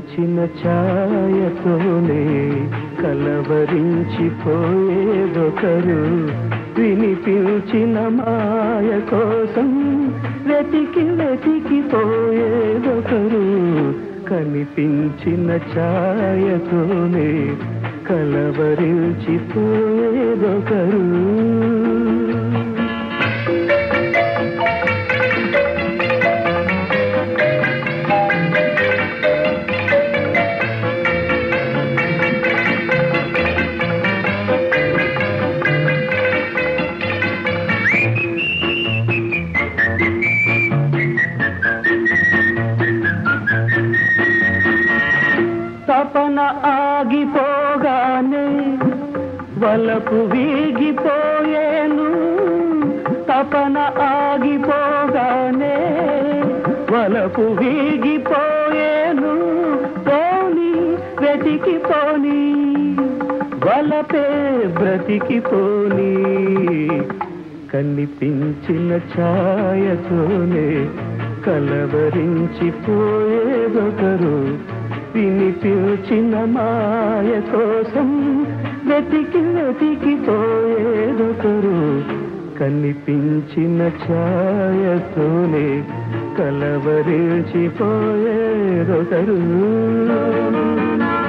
పిలిచిన ఛాయతోనే కలవరించిపోయేదొకరు వినిపించిన మాయ కోసం వెతికి వెతికి పోయేదొకరు కనిపించిన ఛాయతోనే కలవరించిపోయేదొకరు తపన ఆగిపోగానే వలపు వీగిపోయేను తపన ఆగిపోగానే వలపు వీగిపోయేను పోని వెతికిపోని వలపే బ్రతికిపోని కనిపించిన ఛాయతోనే కలవరించిపోయేదొకరు వినిపించిన మాయ కోసం వెతికి వెతికి పోయేదొకరు కనిపించిన ఛాయతోనే కలవరించిపోయేదొకరు